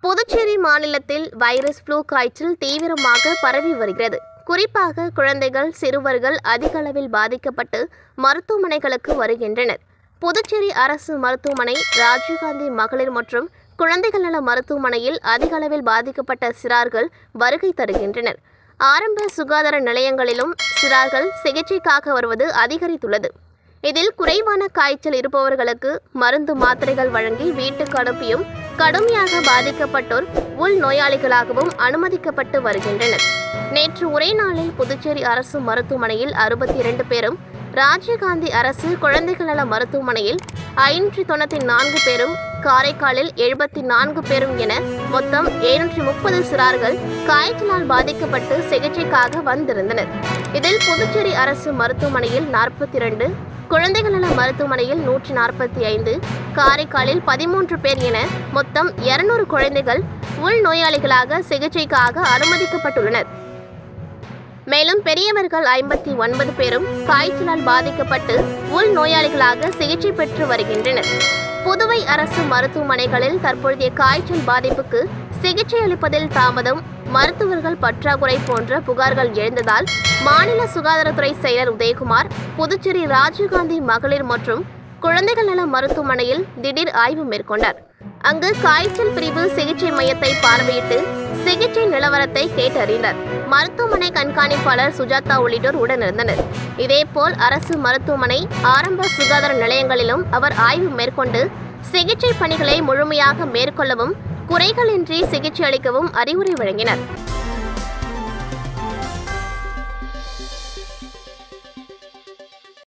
புதுச்சேரி மாநிலத்தில் virus flu காய்ச்சல் தீவிரமாக பரவி வருகிறது குறிப்பாக குழந்தைகள் சிறுவர்கள் அதிக அளவில் பாதிக்கப்பட்டு மருத்துவமனைகளுக்கு வருகின்றனர் புதுச்சேரி அரசு மருத்துவமனை ராஜீவ்காந்தி மகளிர் மற்றும் குழந்தைகள் நல மருத்துவமனையில் அதிக அளவில் பாதிக்கப்பட்ட சிறார்கள் வருகை தருகின்றனர் ஆரம்ப சுகாதார நிலையங்களிலும் சிறார்கள் சிகிச்சைக்காக வருவது அதிகரித்துள்ளது இதில் குறைவான காய்ச்சல் இருப்பவர்களுக்கு மருந்து மாத்திரைகள் வழங்கி வீட்டுக்கு அனுப்பியும் கடுமையாக பாதிக்கப்பட்டோர் உள் நோயாளிகளாகவும் அனுமதிக்கப்பட்டு வருகின்றனர் நேற்று ஒரே நாளில் புதுச்சேரி அரசு மருத்துவமனையில் அறுபத்தி இரண்டு பேரும் ராஜீவ்காந்தி அரசு குழந்தைகள் நல மருத்துவமனையில் ஐநூற்றி தொண்ணூற்றி நான்கு பேரும் காரைக்காலில் எழுபத்தி நான்கு பேரும் என மொத்தம் எழுநூற்றி முப்பது சிறார்கள் காய்ச்சலால் பாதிக்கப்பட்டு சிகிச்சைக்காக வந்திருந்தனர் இதில் புதுச்சேரி அரசு மருத்துவமனையில் நாற்பத்தி இரண்டு குழந்தைகள் நல மருத்துவமனையில் நூற்றி நாற்பத்தி ஐந்து காரைக்காலில் பதிமூன்று பேர் என மொத்தம் இருநூறு குழந்தைகள் உள் நோயாளிகளாக சிகிச்சைக்காக அனுமதிக்கப்பட்டுள்ளனர் மேலும் பெரியவர்கள் ஐம்பத்தி ஒன்பது பேரும் காய்ச்சலால் பாதிக்கப்பட்டு உள் நோயாளிகளாக சிகிச்சை பெற்று வருகின்றனர் புதுவை அரசு மருத்துவமனைகளில் தற்பொழுதைய காய்ச்சல் பாதிப்புக்கு சிகிச்சை அளிப்பதில் தாமதம் மருத்துவர்கள் பற்றாக்குறை போன்ற புகார்கள் எழுந்ததால் மாநில சுகாதாரத்துறை செயலர் உதயகுமார் புதுச்சேரி ராஜீவ்காந்தி மகளிர் மற்றும் குழந்தைகள் நல மருத்துவமனையில் திடீர் ஆய்வு மேற்கொண்டார் அங்கு காய்ச்சல் பிரிவு சிகிச்சை மையத்தை பார்வையிட்டு சிகிச்சை நிலவரத்தை கேட்டறிந்தார் மருத்துவமனை கண்காணிப்பாளர் சுஜாதா உள்ளிட்டோர் உடனிருந்தனர் இதேபோல் அரசு மருத்துவமனை ஆரம்ப சுகாதார நிலையங்களிலும் அவர் ஆய்வு மேற்கொண்டு சிகிச்சை பணிகளை முழுமையாக மேற்கொள்ளவும் குறைகளின்றி சிகிச்சை அளிக்கவும் அறிவுரை வழங்கினர்